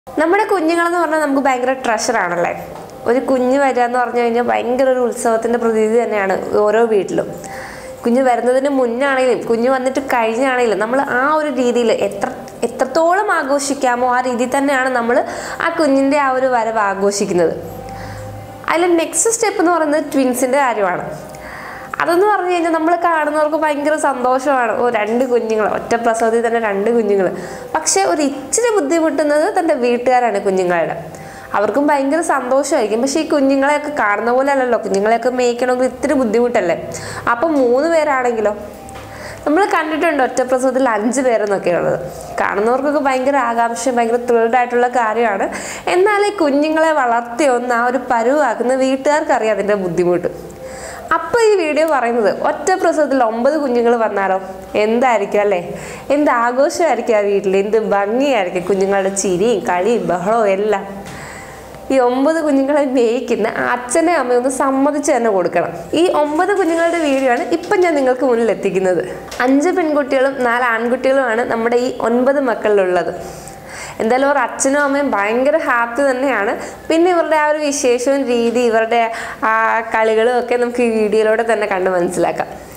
നമ്മുടെ കുഞ്ഞുങ്ങളെന്ന് പറഞ്ഞാൽ നമുക്ക് ഭയങ്കര ട്രഷറാണല്ലേ ഒരു കുഞ്ഞ് വരിക എന്ന് പറഞ്ഞു കഴിഞ്ഞാൽ ഭയങ്കര ഒരു ഉത്സവത്തിൻ്റെ പ്രതീതി തന്നെയാണ് ഓരോ വീട്ടിലും കുഞ്ഞ് വരുന്നതിന് മുന്നാണെങ്കിലും കുഞ്ഞ് വന്നിട്ട് കഴിഞ്ഞാണെങ്കിലും നമ്മൾ ആ ഒരു രീതിയിൽ എത്ര എത്രത്തോളം ആഘോഷിക്കാമോ ആ രീതിയിൽ തന്നെയാണ് നമ്മൾ ആ കുഞ്ഞിൻ്റെ ആ ഒരു വരവ് ആഘോഷിക്കുന്നത് അതിൽ നെക്സ്റ്റ് സ്റ്റെപ്പ് എന്ന് പറയുന്നത് ട്വിൻസിൻ്റെ കാര്യമാണ് അതെന്ന് പറഞ്ഞു കഴിഞ്ഞാൽ നമ്മൾ കാണുന്നവർക്ക് ഭയങ്കര സന്തോഷമാണ് ഓ രണ്ട് കുഞ്ഞുങ്ങൾ ഒറ്റ പ്രസവത്തിൽ തന്നെ രണ്ട് കുഞ്ഞുങ്ങൾ പക്ഷേ ഒരു ഇച്ചിരി ബുദ്ധിമുട്ടുന്നത് തൻ്റെ വീട്ടുകാരാണ് കുഞ്ഞുങ്ങളുടെ അവർക്കും ഭയങ്കര സന്തോഷമായിരിക്കും പക്ഷേ ഈ കുഞ്ഞുങ്ങളെയൊക്കെ കാണുന്ന പോലെ അല്ലല്ലോ കുഞ്ഞുങ്ങളെയൊക്കെ മേയ്ക്കണമെങ്കിൽ ഇത്തിരി ബുദ്ധിമുട്ടല്ലേ അപ്പം മൂന്ന് പേരാണെങ്കിലോ നമ്മൾ കണ്ടിട്ടുണ്ട് ഒറ്റ പ്രസവത്തിൽ അഞ്ച് പേരെന്നൊക്കെ ഉള്ളത് കാണുന്നവർക്കൊക്കെ ഭയങ്കര ആകാംക്ഷ ഭയങ്കര ത്രിൽഡ് ആയിട്ടുള്ള കാര്യമാണ് എന്നാൽ ഈ കുഞ്ഞുങ്ങളെ വളർത്തി ഒന്ന് ആ ഒരു പരുവാക്കുന്ന വീട്ടുകാർക്ക് അറിയാം അതിൻ്റെ ബുദ്ധിമുട്ട് അപ്പോൾ ഈ വീഡിയോ പറയുന്നത് ഒറ്റ പ്രസവത്തിൽ ഒമ്പത് കുഞ്ഞുങ്ങൾ വന്നാലോ എന്തായിരിക്കും അല്ലേ എന്ത് ആഘോഷമായിരിക്കും ആ വീട്ടിൽ എന്ത് ഭംഗിയായിരിക്കും കുഞ്ഞുങ്ങളുടെ ചിരിയും കളിയും ബഹളവും എല്ലാം ഈ ഒമ്പത് കുഞ്ഞുങ്ങളെ മേയ്ക്കുന്ന അച്ഛനെ അമ്മയും ഒന്ന് സമ്മതിച്ച് തന്നെ കൊടുക്കണം ഈ ഒമ്പത് കുഞ്ഞുങ്ങളുടെ വീഡിയോ ആണ് ഇപ്പം ഞാൻ നിങ്ങൾക്ക് മുന്നിൽ എത്തിക്കുന്നത് അഞ്ച് പെൺകുട്ടികളും നാല് ആൺകുട്ടികളുമാണ് നമ്മുടെ ഈ ഒൻപത് മക്കളിലുള്ളത് എന്തായാലും അവർ അച്ഛനും അമ്മയും ഭയങ്കര ഹാപ്പി തന്നെയാണ് പിന്നെ ഇവരുടെ ആ ഒരു വിശേഷവും രീതി ഇവരുടെ ആ കളികളും ഒക്കെ നമുക്ക് ഈ വീഡിയോയിലൂടെ തന്നെ കണ്ട് മനസ്സിലാക്കാം